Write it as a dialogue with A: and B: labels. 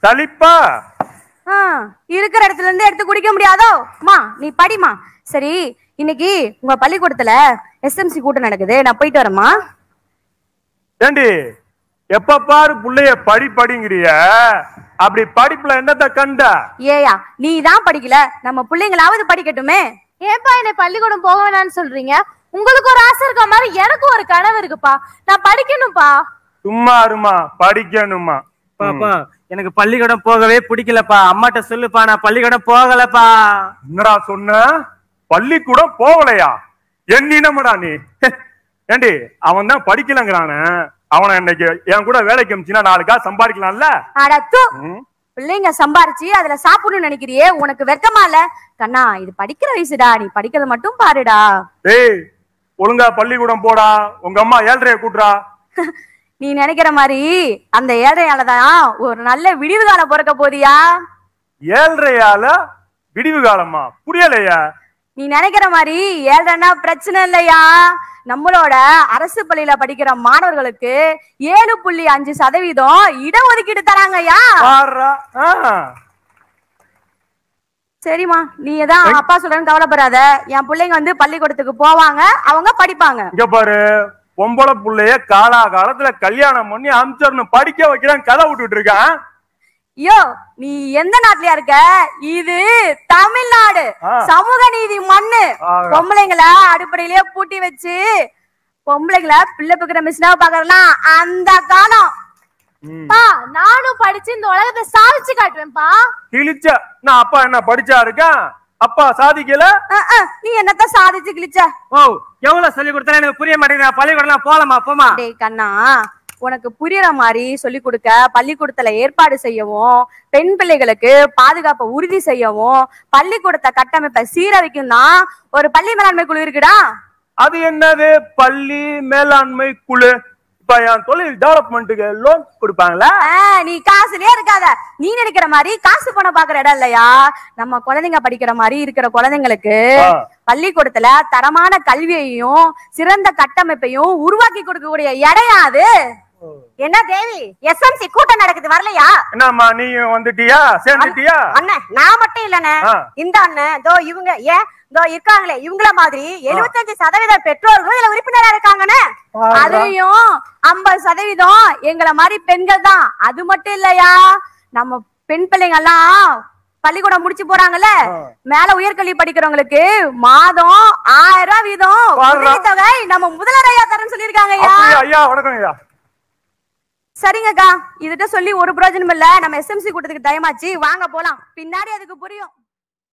A: சலிப்பா
B: ஆ, இருக்கிற இடத்துல இருந்து எடுத்து குடிக்க முடியாதோ அம்மா நீ படிமா சரி இன்னைக்கு உங்க பள்ளிக்கூடத்துல எஸ்எம்சி கூட்டம் நடக்குது நான் போயிட்டு வரேம்மா
A: ஏண்டி எப்ப பாரு புள்ளைய படி படிங்கிறிய அப்படி படிப்புல என்னத்த கண்ட
B: ஏயா நீ தான் படிக்கல நம்ம பிள்ளைங்களாவது படிக்கட்டுமே
C: ஏன்பா என்னை பள்ளிக்கூடம் போக வேணாம்னு சொல்றீங்க உங்களுக்கு ஒரு ஆசை இருக்க மாதிரி எனக்கு ஒரு கனவு இருக்குப்பா நான் படிக்கணும்ப்பா
A: சும்மா இருமா படிக்கணுமா
D: பாப்பா எனக்கு பள்ளிக்கூடம் போகவே பிடிக்கலப்பா அம்மாட்ட சொல்லுப்பா நான் பள்ளிக்கூடம் போகலப்பா
A: என்னடா சொன்ன பள்ளிக்கூடம் போகலையா என்னடா நீ ஏண்டி அவன் தான் படிக்கலங்கிறானே அவனை இன்னைக்கு என் கூட வேலைக்கு அமிச்சினா நாலு காசு சம்பாதிக்கலாம்ல
B: அட தூ
A: ம்.
B: பிள்ளைங்க சம்பாரிச்சு அதுல சாப்பிடணும்னு நினைக்கிறியே உனக்கு வெக்கமா இல்ல கண்ணா இது படிக்கிற வயசுடா நீ படிக்கிறத மட்டும் பாருடா
A: டேய் ஒழுங்கா பள்ளிக்கூடம் போடா உங்க அம்மா ஏழ்றைய கூட்டுறா
B: நீ நினைக்கிற மாதிரி அந்த ஏழையாலதான் ஒரு நல்ல விடிவு காலம் பிறக்க போதியா
A: ஏழ்றையால விடிவு காலமா புரியலையா
B: நீ நினைக்கிற மாதிரி ஏழைன்னா பிரச்சனை இல்லையா நம்மளோட அரசு பள்ளியில படிக்கிற மாணவர்களுக்கு ஏழு புள்ளி அஞ்சு சதவீதம் இடஒதுக்கீடு தராங்கய்யா
A: பாருடா. ஆ.
B: சரிம்மா நீ தான் அப்பா சொல்றேன்னு கவலைப்படாத என் பிள்ளைங்க வந்து பள்ளிக்கூடத்துக்கு போவாங்க அவங்க படிப்பாங்க
A: இங்க பாரு பொம்பளை புள்ளைய காலா காலத்துல கல்யாணம் பண்ணி அமிச்சர்னு படிக்க வைக்கிறான் கதை விட்டுட்டு இருக்கான்
B: ஐயோ நீ எந்த நாட்டுலயா இருக்க இது தமிழ்நாடு
A: ஆ.
B: சமூக நீதி மண்ணு
A: ஆ.
B: பொம்பளைங்கள அடிப்படையிலேயே பூட்டி வச்சு பொம்பளைங்கள பிள்ளை பிக்கிற மிஷினா பாக்குறலாம் அந்த காலம்
A: ம்.
C: பா நானும் படிச்சு இந்த உலகத்தை சாதிச்சு காட்டுவேன்ப்பா
A: கிழிச்ச நான் அப்பா என்ன படிச்சா இருக்கான் அப்பா சாதிக்கல
B: அஹ், அஹ், நீ என்னத்த சாதிச்சு கிழிச்ச
D: ஓ எவ்வளவு சொல்லி கொடுத்தாலும் எனக்கு புரிய மாட்டேங்குது நான் பள்ளிக்கூடம்லாம் போலாமா போமா
B: டேய் கண்ணா உனக்கு புரியற மாதிரி சொல்லி கொடுக்க பள்ளிக்கூடத்துல ஏற்பாடு செய்யவும் பெண் பிள்ளைகளுக்கு பாதுகாப்பை உறுதி செய்யவும் பள்ளிக்கூடத்தை கட்டமைப்பை சீரமைக்கும் தான் ஒரு பள்ளி மேலாண்மை குழு இருக்குடா
A: அது என்னது பள்ளி மேலாண்மை குழு இப்ப என் தொழில் டெவலப்மெண்ட்டுக்கு லோன் கொடுப்பாங்களா
B: ஆ, நீ காசுலயே இருக்காத நீ நினைக்கிற மாதிரி காசு பணம் பாக்குற இடம் இல்லையா நம்ம குழந்தைங்க படிக்கிற மாதிரி இருக்கிற குழந்தைங்களுக்கு
A: ஆ.
B: பள்ளிக்கூடத்துல தரமான கல்வியையும் சிறந்த கட்டமைப்பையும் உருவாக்கி கொடுக்கக்கூடிய இடையா அது என்ன தேவி எஸ்எம்சி கூட்டம் நடக்குது வரலையா
A: என்னம்மா நீயும் வந்துட்டியா சேர்ந்துட்டியா
B: அண்ணன் நான் மட்டும் இல்லண்ணே
A: ஆ.
B: இந்த அண்ணன் தோ இவங்க ஏன் தோ இருக்காங்களே இவங்கள மாதிரி எழுபத்தஞ்சு சதவீத பெற்றோர்களும் இதுல உறுப்பினரா இருக்காங்கண்ணே
A: பாருடா.
B: அதுலயும் ஐம்பது சதவீதம் எங்களை மாதிரி பெண்கள் தான் அது மட்டும் இல்லையா நம்ம பெண் பிள்ளைங்க எல்லாம் பள்ளிக்கூடம் முடிச்சு போறாங்கல்ல
A: ஆ.
B: மேல உயர்கல்வி படிக்கிறவங்களுக்கு மாதம் ஆயிரம் ரூபாய் வீதம்
A: பாருடா.
B: உதவித்தொகை நம்ம முதல்வர் ஐயா தரேன்னு சொல்லியிருக்காங்க ஐயா
A: அப்படியா ஐயா வணக்கம் ஐயா
B: சரிங்கக்கா இதுகிட்ட சொல்லி ஒரு பிரயோஜனம் இல்ல நம்ம எஸ்எம்சி கூட்டத்துக்கு டைம் ஆச்சு வாங்க போலாம் பின்னாடி அதுக்கு புரியும்